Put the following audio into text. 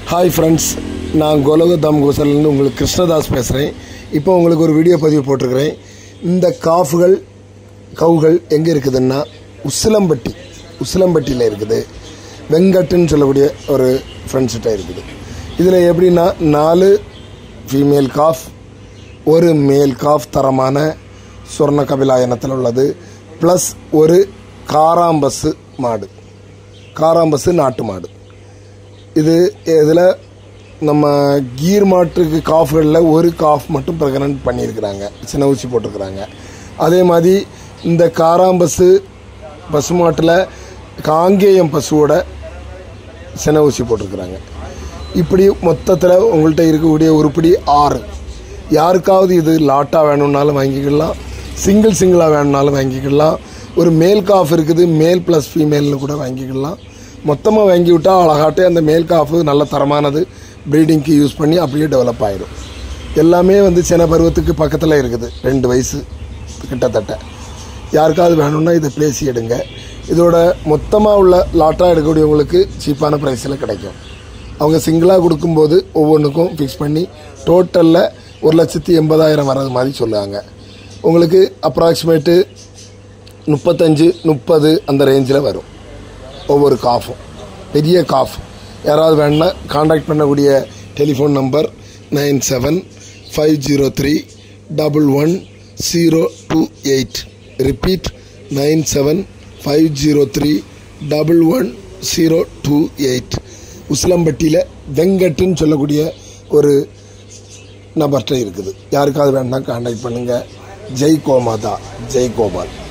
hi friends நான் கோலகதாம் கோசல்லேருந்து உங்களுக்கு கிருஷ்ணதாஸ் பேசுகிறேன் இப்போ உங்களுக்கு ஒரு வீடியோ பதிவு போட்டிருக்கிறேன் இந்த காஃபுகள் கவுகள் எங்கே இருக்குதுன்னா உசிலம்பட்டி உசிலம்பட்டியில் இருக்குது வெங்கட்டுன்னு சொல்லக்கூடிய ஒரு ஃப்ரெண்ட்ஸ்கிட்ட இருக்குது இதில் எப்படின்னா நாலு ஃபீமேல் காஃப் ஒரு மேல் காஃப் தரமான சொர்ண கபிலாயனத்தில் உள்ளது ப்ளஸ் ஒரு காராம்பஸு மாடு காராம்பஸு நாட்டு மாடு இது இதில் நம்ம கீர் மாட்டுக்கு காஃப்களில் ஒரு காஃப் மட்டும் ப்ரெக்னன்ட் பண்ணியிருக்கிறாங்க சின்ன ஊசி போட்டிருக்கிறாங்க அதே மாதிரி இந்த காராம்பஸு பசுமாட்டில் காங்கேயம் பசுவோட சின ஊசி போட்டிருக்கிறாங்க இப்படி மொத்தத்தில் உங்கள்கிட்ட இருக்கக்கூடிய உருப்படி ஆறு யாருக்காவது இது லாட்டாக வேணும்னாலும் வாங்கிக்கலாம் சிங்கிள் சிங்கிளாக வேணும்னாலும் வாங்கிக்கலாம் ஒரு மேல் காஃப் இருக்குது மேல் ப்ளஸ் ஃபீமேல்னு கூட வாங்கிக்கலாம் மொத்தமாக வாங்கி விட்டால் அழகாட்டே அந்த மேல் காஃபு நல்ல தரமானது ப்ரீடிங்க்கு யூஸ் பண்ணி அப்படியே டெவலப் ஆயிடும் எல்லாமே வந்து சின்ன பருவத்துக்கு பக்கத்தில் இருக்குது ரெண்டு வயசு கிட்டத்தட்ட யாருக்காவது வேணும்னா இதை பேசி எடுங்க இதோட மொத்தமாக உள்ள லாட்டாக எடுக்கக்கூடியவங்களுக்கு சீப்பான ப்ரைஸில் கிடைக்கும் அவங்க சிங்கிளாக கொடுக்கும்போது ஒவ்வொன்றுக்கும் ஃபிக்ஸ் பண்ணி டோட்டலில் ஒரு லட்சத்தி எண்பதாயிரம் வர்றது மாதிரி சொல்லுவாங்க உங்களுக்கு அப்ராக்சிமேட்டு முப்பத்தஞ்சு முப்பது அந்த ரேஞ்சில் வரும் ஒவ்வொரு காஃபும் பெரிய காஃப் யாராவது வேணுன்னா காண்டாக்ட் பண்ணக்கூடிய telephone number nine seven five zero three double one zero two eight repeat nine seven five zero three double one zero two eight உசிலம்பட்டியில் வெங்கட்டுன்னு சொல்லக்கூடிய ஒரு நபர்கிட்ட இருக்குது யாருக்காவது வேணுன்னா காண்டாக்ட் பண்ணுங்கள் ஜெய் கோமாதா ஜெய் கோபால்